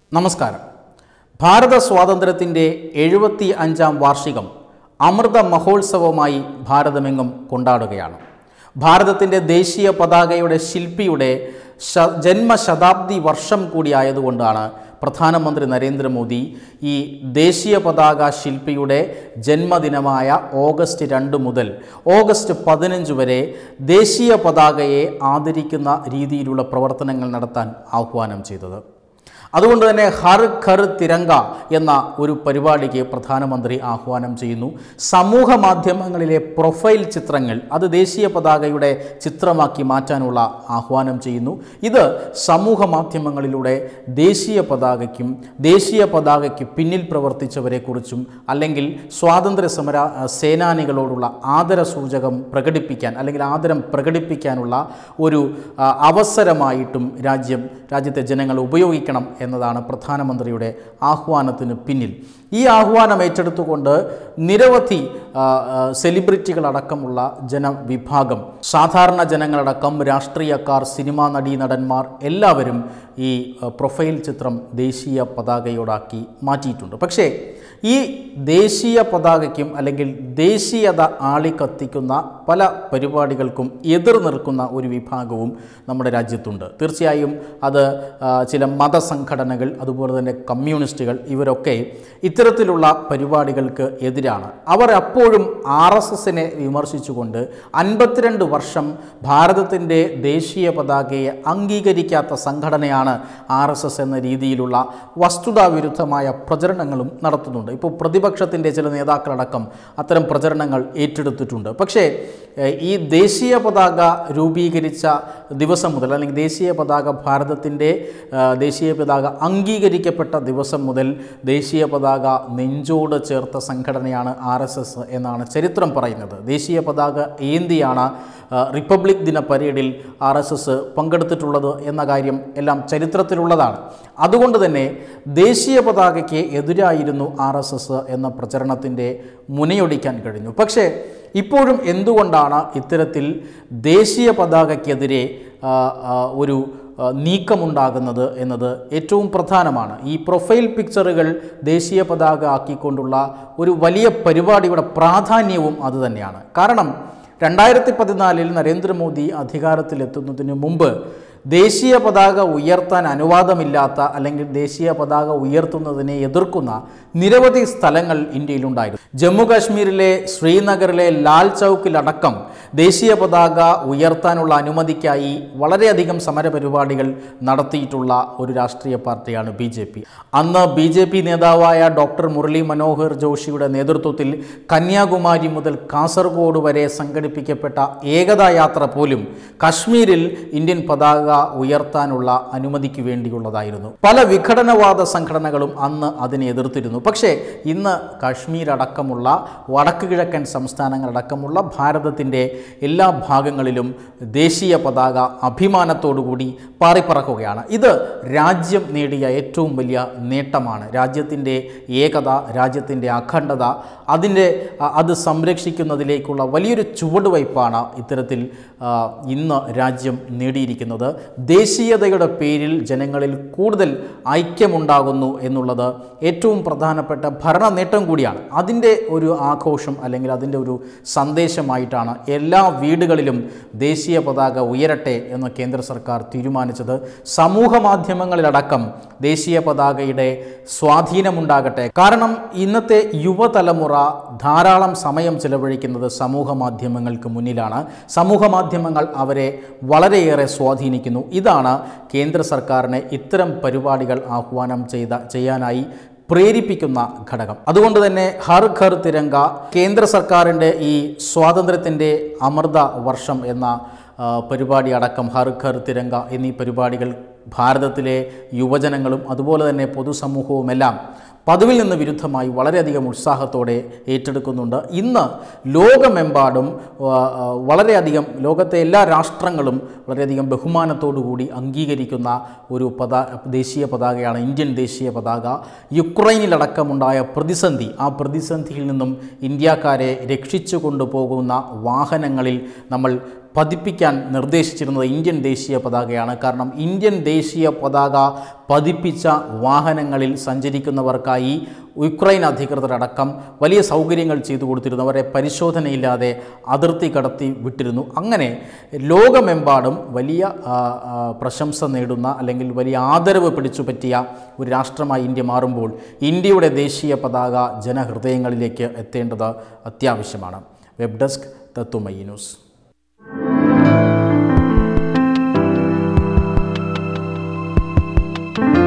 നമസ്കാരം ഭാരത സ്വാതന്ത്ര്യത്തിൻ്റെ എഴുപത്തി അഞ്ചാം വാർഷികം അമൃത മഹോത്സവമായി ഭാരതമെങ്ങും കൊണ്ടാടുകയാണ് ഭാരതത്തിൻ്റെ ദേശീയ പതാകയുടെ ശില്പിയുടെ ശ ജന്മശതാബ്ദി വർഷം കൂടിയായതുകൊണ്ടാണ് പ്രധാനമന്ത്രി നരേന്ദ്രമോദി ഈ ദേശീയ പതാക ശില്പിയുടെ ജന്മദിനമായ ഓഗസ്റ്റ് രണ്ട് മുതൽ ഓഗസ്റ്റ് പതിനഞ്ച് വരെ ദേശീയ പതാകയെ ആദരിക്കുന്ന രീതിയിലുള്ള പ്രവർത്തനങ്ങൾ നടത്താൻ ആഹ്വാനം ചെയ്തത് അതുകൊണ്ട് തന്നെ ഹർ ഘർ തിരങ്ക എന്ന ഒരു പരിപാടിക്ക് പ്രധാനമന്ത്രി ആഹ്വാനം ചെയ്യുന്നു സമൂഹ മാധ്യമങ്ങളിലെ പ്രൊഫൈൽ ചിത്രങ്ങൾ അത് ദേശീയ പതാകയുടെ ചിത്രമാക്കി മാറ്റാനുള്ള ആഹ്വാനം ചെയ്യുന്നു ഇത് സമൂഹ മാധ്യമങ്ങളിലൂടെ ദേശീയ പതാകയ്ക്കും ദേശീയ പതാകയ്ക്ക് പിന്നിൽ പ്രവർത്തിച്ചവരെക്കുറിച്ചും അല്ലെങ്കിൽ സ്വാതന്ത്ര്യ സമര സേനാനികളോടുള്ള ആദര സൂചകം പ്രകടിപ്പിക്കാൻ അല്ലെങ്കിൽ ആദരം പ്രകടിപ്പിക്കാനുള്ള ഒരു ആ, അവസരമായിട്ടും രാജ്യം രാജ്യത്തെ ജനങ്ങൾ ഉപയോഗിക്കണം എന്നതാണ് പ്രധാനമന്ത്രിയുടെ ആഹ്വാനത്തിന് പിന്നിൽ ഈ ആഹ്വാനം ഏറ്റെടുത്തുകൊണ്ട് നിരവധി ആ, ആ, സെലിബ്രിറ്റികളടക്കമുള്ള ജനവിഭാഗം സാധാരണ ജനങ്ങളടക്കം രാഷ്ട്രീയക്കാർ സിനിമാ നടീനടന്മാർ എല്ലാവരും ഈ ആ, പ്രൊഫൈൽ ചിത്രം ദേശീയ പതാകയോടാക്കി മാറ്റിയിട്ടുണ്ട് പക്ഷേ ഈ ദേശീയ പതാകയ്ക്കും അല്ലെങ്കിൽ ദേശീയത ആളിക്കത്തിക്കുന്ന പല പരിപാടികൾക്കും എതിർ നിൽക്കുന്ന ഒരു വിഭാഗവും നമ്മുടെ രാജ്യത്തുണ്ട് തീർച്ചയായും അത് ആ, ചില മതസംഘടനകൾ അതുപോലെ തന്നെ കമ്മ്യൂണിസ്റ്റുകൾ ഇവരൊക്കെ ഇത്തരത്തിലുള്ള പരിപാടികൾക്ക് എതിരാണ് അവർ അപ്പോഴും ആർ എസ് എസിനെ വിമർശിച്ചുകൊണ്ട് അൻപത്തിരണ്ട് വർഷം ഭാരതത്തിൻ്റെ ദേശീയ പതാകയെ അംഗീകരിക്കാത്ത സംഘടനയാണ് ആർ എസ് എസ് എന്ന രീതിയിലുള്ള വസ്തുതാവിരുദ്ധമായ പ്രചരണങ്ങളും നടത്തുന്നുണ്ട് ഇപ്പോൾ പ്രതിപക്ഷത്തിൻ്റെ ചില നേതാക്കളടക്കം അത്തരം പ്രചരണങ്ങൾ ഏറ്റെടുത്തിട്ടുണ്ട് പക്ഷേ ഏഹ്, ഈ ദേശീയ പതാക രൂപീകരിച്ച ദിവസം മുതൽ അല്ലെങ്കിൽ ദേശീയ പതാക ഭാരതത്തിൻ്റെ ഏഹ്, ദേശീയ പതാക അംഗീകരിക്കപ്പെട്ട ദിവസം മുതൽ ദേശീയ പതാക നെഞ്ചോട് ചേർത്ത സംഘടനയാണ് ആർ എസ് എസ് എന്നാണ് ചരിത്രം പറയുന്നത് ദേശീയ പതാക ഏന്തിയാണ് ആ, റിപ്പബ്ലിക് ദിന പരേഡിൽ ആർ എസ് എസ് പങ്കെടുത്തിട്ടുള്ളത് എന്ന കാര്യം എല്ലാം ചരിത്രത്തിലുള്ളതാണ് അതുകൊണ്ട് തന്നെ ദേശീയ പതാകയ്ക്ക് എതിരായിരുന്നു ആർ എസ് എസ് എന്ന പ്രചരണത്തിൻ്റെ മുനയൊടിക്കാൻ കഴിഞ്ഞു പക്ഷേ ഇപ്പോഴും എന്തുകൊണ്ടാണ് ഇത്തരത്തിൽ ദേശീയ പതാകയ്ക്കെതിരെ ആ, ആ, ഒരു ആ, നീക്കമുണ്ടാകുന്നത് എന്നത് ഏറ്റവും പ്രധാനമാണ് ഈ പ്രൊഫൈൽ പിക്ചറുകൾ ദേശീയ പതാക ആക്കിക്കൊണ്ടുള്ള ഒരു വലിയ പരിപാടിയുടെ പ്രാധാന്യവും അതുതന്നെയാണ് കാരണം രണ്ടായിരത്തി പതിനാലിൽ നരേന്ദ്രമോദി അധികാരത്തിലെത്തുന്നതിന് മുമ്പ് ദേശീയ പതാക ഉയർത്താൻ അനുവാദമില്ലാത്ത അല്ലെങ്കിൽ ദേശീയ പതാക ഉയർത്തുന്നതിനെ എതിർക്കുന്ന നിരവധി സ്ഥലങ്ങൾ ഇന്ത്യയിലുണ്ടായിരുന്നു ജമ്മു കാശ്മീരിലെ ശ്രീനഗറിലെ ലാൽ ചൗക്കിലടക്കം ദേശീയ പതാക ഉയർത്താനുള്ള അനുമതിക്കായി വളരെയധികം സമരപരിപാടികൾ നടത്തിയിട്ടുള്ള ഒരു രാഷ്ട്രീയ പാർട്ടിയാണ് ബി ജെ പി അന്ന് ബി ജെ പി നേതാവായ ഡോക്ടർ മുരളി മനോഹർ ജോഷിയുടെ നേതൃത്വത്തിൽ കന്യാകുമാരി മുതൽ കാസർഗോഡ് വരെ സംഘടിപ്പിക്കപ്പെട്ട ഏകതാ യാത്ര പോലും കശ്മീരിൽ ഇന്ത്യൻ പതാക ഉയർത്താനുള്ള അനുമതിക്ക് വേണ്ടിയുള്ളതായിരുന്നു പല വിഘടനവാദ സംഘടനകളും അന്ന് അതിനെ എതിർത്തിരുന്നു പക്ഷേ ഇന്ന് കാശ്മീർ അടക്കമുള്ള വടക്ക് കിഴക്കൻ സംസ്ഥാനങ്ങളടക്കമുള്ള ഭാരതത്തിൻ്റെ എല്ലാ ഭാഗങ്ങളിലും ദേശീയ പതാക അഭിമാനത്തോടുകൂടി പാറിപ്പറക്കുകയാണ് ഇത് രാജ്യം നേടിയ ഏറ്റവും വലിയ നേട്ടമാണ് രാജ്യത്തിൻ്റെ ഏകത രാജ്യത്തിൻ്റെ അഖണ്ഡത അതിൻ്റെ അ- അത് സംരക്ഷിക്കുന്നതിലേക്കുള്ള വലിയൊരു ചുവടുവയ്പ്പാണ് ഇത്തരത്തിൽ ആ, ഇന്ന് രാജ്യം നേടിയിരിക്കുന്നത് ദേശീയതയുടെ പേരിൽ ജനങ്ങളിൽ കൂടുതൽ ഐക്യമുണ്ടാകുന്നു എന്നുള്ളത് ഏറ്റവും പ്രധാനപ്പെട്ട ഭരണ നേട്ടം കൂടിയാണ് അതിൻ്റെ ഒരു ആഘോഷം അല്ലെങ്കിൽ അതിൻ്റെ ഒരു സന്ദേശമായിട്ടാണ് എല്ലാ വീടുകളിലും ദേശീയ പതാക ഉയരട്ടെ എന്ന് കേന്ദ്ര സർക്കാർ തീരുമാനിച്ചത് സമൂഹ മാധ്യമങ്ങളിലടക്കം ദേശീയ പതാകയുടെ സ്വാധീനമുണ്ടാകട്ടെ കാരണം ഇന്നത്തെ യുവതലമുറ ധാരാളം സമയം ചെലവഴിക്കുന്നത് സമൂഹ മാധ്യമങ്ങൾക്ക് മുന്നിലാണ് സമൂഹ മാധ്യമങ്ങൾ അവരെ വളരെയേറെ സ്വാധീനിക്കുന്നു ഇതാണ് കേന്ദ്ര സർക്കാരിനെ ഇത്തരം പരിപാടികൾ ആഹ്വാനം ചെയ്ത ചെയ്യാനായി പ്രേരിപ്പിക്കുന്ന ഘടകം അതുകൊണ്ട് തന്നെ ഹർ ഘർ തിരങ്ക കേന്ദ്ര സർക്കാരിൻ്റെ ഈ സ്വാതന്ത്ര്യത്തിൻ്റെ അമൃത വർഷം എന്ന ആ, പരിപാടി അടക്കം ഹർ ഘർ തിരങ്ക എന്നീ പരിപാടികൾ ഭാരതത്തിലെ യുവജനങ്ങളും അതുപോലെ തന്നെ പൊതുസമൂഹവുമെല്ലാം പതിവിൽ നിന്ന് വിരുദ്ധമായി വളരെയധികം ഉത്സാഹത്തോടെ ഏറ്റെടുക്കുന്നുണ്ട് ഇന്ന് ലോകമെമ്പാടും ആ, ആ, വളരെയധികം ലോകത്തെ എല്ലാ രാഷ്ട്രങ്ങളും വളരെയധികം ബഹുമാനത്തോടുകൂടി അംഗീകരിക്കുന്ന ഒരു പതാ ദേശീയ പതാകയാണ് ഇന്ത്യൻ ദേശീയ പതാക യുക്രൈനിലടക്കമുണ്ടായ പ്രതിസന്ധി ആ പ്രതിസന്ധിയിൽ നിന്നും ഇന്ത്യക്കാരെ രക്ഷിച്ചു കൊണ്ടുപോകുന്ന വാഹനങ്ങളിൽ നമ്മൾ പതിപ്പിക്കാൻ നിർദ്ദേശിച്ചിരുന്നത് ഇന്ത്യൻ ദേശീയ പതാകയാണ് കാരണം ഇന്ത്യൻ ദേശീയ പതാക പതിപ്പിച്ച വാഹനങ്ങളിൽ സഞ്ചരിക്കുന്നവർക്കായി യുക്രൈൻ അധികൃതരടക്കം വലിയ സൗകര്യങ്ങൾ ചെയ്തു കൊടുത്തിരുന്നു അവരെ പരിശോധനയില്ലാതെ അതിർത്തി കടത്തി വിട്ടിരുന്നു അങ്ങനെ ലോകമെമ്പാടും വലിയ ആ, ആ, പ്രശംസ നേടുന്ന അല്ലെങ്കിൽ വലിയ ആദരവ് പിടിച്ചു പറ്റിയ ഒരു രാഷ്ട്രമായി ഇന്ത്യ മാറുമ്പോൾ ഇന്ത്യയുടെ ദേശീയ പതാക ജനഹൃദയങ്ങളിലേക്ക് എത്തേണ്ടത് അത്യാവശ്യമാണ് വെബ് ഡെസ്ക് തത്തുമയി ന്യൂസ് thank you